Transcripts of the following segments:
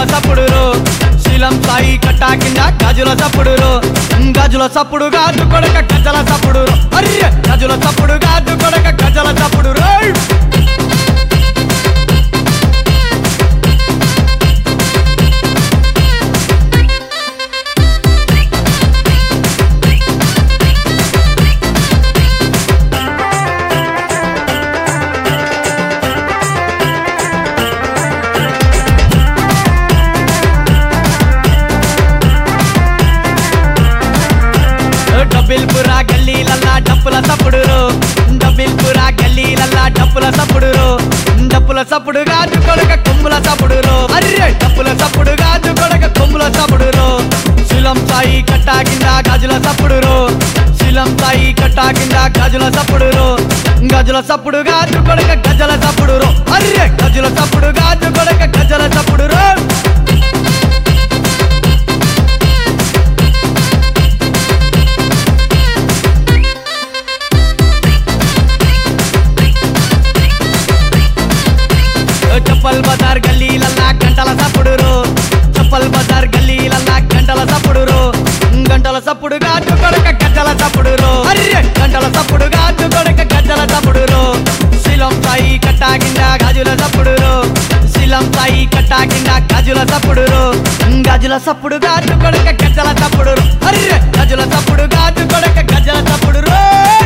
సప్పుడు శీలం సాయి కట్టా కింద గజుల సప్పుడు గజుల సప్పుడు గాజు కొడక గజల సప్పుడు అర్రె గజుల సప్పుడు గాజు కొడక గజల సప్పుడు రోయ్ డబ్బిల్పురా గల్లీలల్లా డప్పుల సప్పుడు డబ్బిల్పురా గల్లీలల్లా డప్పుల సప్పుడు డప్పుల సప్పుడు గాజు కొడక కొమ్ముల సప్పుడు అర్రె డప్పుల సప్పుడు గాజు కొడక కొమ్ముల సప్పుడు శిలం సాయి కట్టా కింద గాజుల సప్పుడు శిలం సాయి కట్టా కింద గాజుల సప్పుడు గజుల సప్పుడు గాజు కొడక గజల సప్పుడు అర్రె గజుల సప్పుడు గాజు కొడక గజల సప్పుడు చప్పల్ బజార్ గల్లీలల్లా గంటల సప్పుడు చప్పల్ బజార్ గల్లీలల్లా గంటల సప్పుడు గంటల సప్పుడు గాజు కొడక గజ్జల సప్పుడు అర్రె గంటల సప్పుడు గాజు కొడక గజ్జల సప్పుడు శిలం సాయి కట్టా కింద గాజుల సప్పుడు శిలం సాయి కట్టా కింద గాజుల సప్పుడు గాజుల సప్పుడు గాజు కొడక గజ్జల సప్పుడు అర్రె గజుల సప్పుడు గాజు కొడక గజ్జల సప్పుడు రోయ్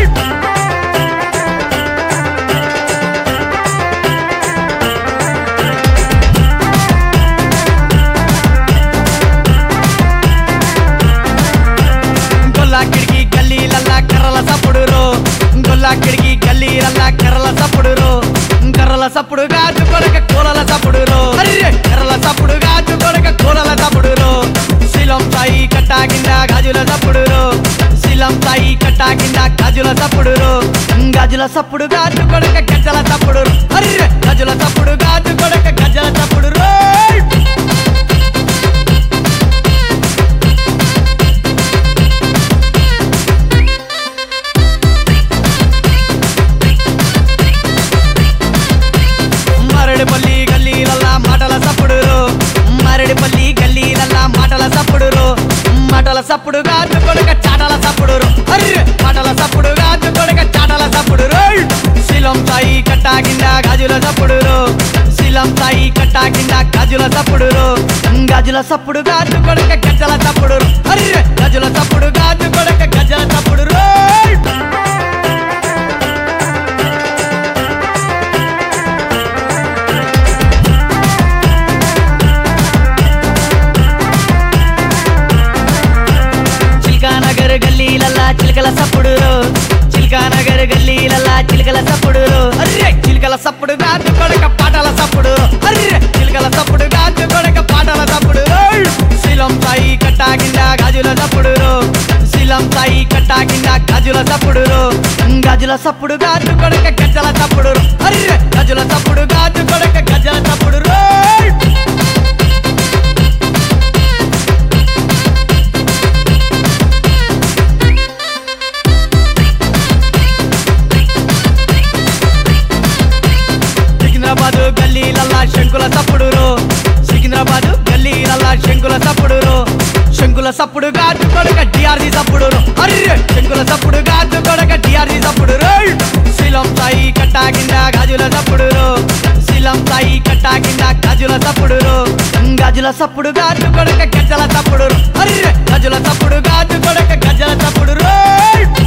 గొల్లా కిడికి గల్లీలల్లా కర్రల సప్పుడు గొల్లా కిడికి గల్లీలల్లా కర్రల సప్పుడు కర్రల సప్పుడు గాజు కొడక కూలల సప్పుడు అర్రె కర్రల సప్పుడు గాజు కొడక కూలల సప్పుడు శిలం సాయి కట్టా కింద గాజుల సప్పుడు శిలం సాయి కట్టా కింద గాజుల సప్పుడు గాజుల సప్పుడు గాజు కొడక గజ్జల సప్పుడు అర్రె గజుల సప్పుడు గాజు కొడక గజ్జల సప్పుడు రోయ్ మరడిపల్లి గల్లీలల్లా మాటల సప్పుడు మరడిపల్లి గల్లీలల్లా మాటల సప్పుడు మాటల సప్పుడు గాజు కొడక చాటల సప్పుడు అర్రె మాటల సప్పుడు గాజు కొడక చాటల సప్పుడు రోయ్ శిలం సాయి కట్టా కింద గాజుల సప్పుడు శిలం సాయి కట్టా కింద గాజుల సప్పుడు గాజుల సప్పుడు గాజు కొడక గజ్జల సప్పుడు అర్రె గజుల సప్పుడు గాజు కొడక గజ్జల సప్పుడు రోయ్ చిల్కానగర్ గల్లీలల్లా చిలకల సప్పుడు చిల్కానగర్ గల్లీలల్లా చిలకల సప్పుడు అర్రె చిలకల సప్పుడు గాజు కొడక పాటల సప్పుడు అర్రె చిలకల సప్పుడు గాజు కొడక పాటల సప్పుడు ఓయ్! శిలం సాయి కట్టా కింద గాజుల సప్పుడు శిలం సాయి కట్టా కింద గాజుల సప్పుడు గాజుల సప్పుడు గాజు కొడక గజ్జల సప్పుడు అర్రె గజుల సప్పుడు గాజు కొడక గజ్జల సప్పుడు రోయ్! సికింద్రాబాద్ గల్లీలల్లా శంకుల సప్పుడు సికింద్రాబాద్ గల్లీలల్లా శంకుల సప్పుడు శంకుల సప్పుడు గాజు కొడక డిఆర్జీ సప్పుడు అర్రె శంకుల సప్పుడు గాజు కొడక డిఆర్జీ సప్పుడు రోయ్! శిలం సాయి కట్టా కింద గాజుల సప్పుడు శిలం సాయి కట్టా కింద గాజుల సప్పుడు గాజుల సప్పుడు గాజు కొడక గజ్జల సప్పుడు అర్రె గజుల సప్పుడు గాజు కొడక గజ్జల సప్పుడు రోయ్!